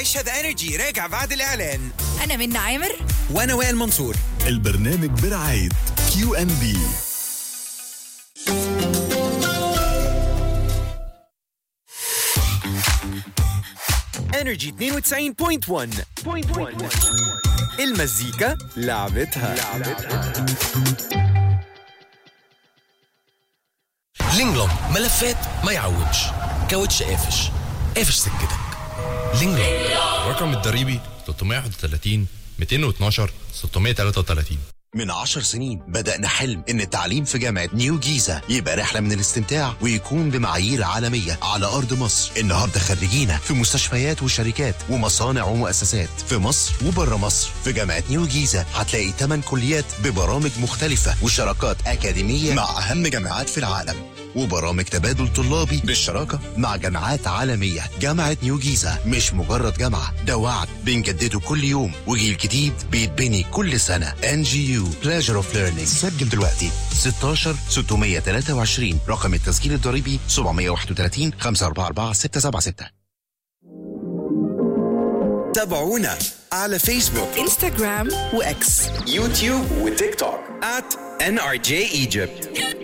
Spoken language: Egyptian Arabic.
عيشها ذا انرجي راجع بعد الاعلان أنا منى عامر وانا وائل منصور البرنامج برعاية كيو ان بي انرجي 92.1 المزيكا لعبتها لينجلونج ملفات ما يعوجش كاوتش قافش قافش سكتك لينجلونج الرقم الضريبي 331 212 633 من عشر سنين بدأنا حلم إن التعليم في جامعة نيو جيزة يبقى رحلة من الاستمتاع ويكون بمعايير عالمية على أرض مصر النهاردة خريجينا في مستشفيات وشركات ومصانع ومؤسسات في مصر وبره مصر في جامعة نيو جيزة هتلاقي 8 كليات ببرامج مختلفة وشراكات أكاديمية مع أهم جامعات في العالم وبرامج تبادل طلابي بالشراكة مع جامعات عالمية جامعة نيو جيزة مش مجرد جامعة ده وعد بنجدده كل يوم وجيل جديد بيتبني كل سنة ان جي يو بلاجر اوف ليرنينج سجل دلوقتي 16 623 رقم التسجيل الضريبي 731 544 676 تابعونا على فيسبوك انستغرام وإكس يوتيوب وتيك توك at NRJ Egypt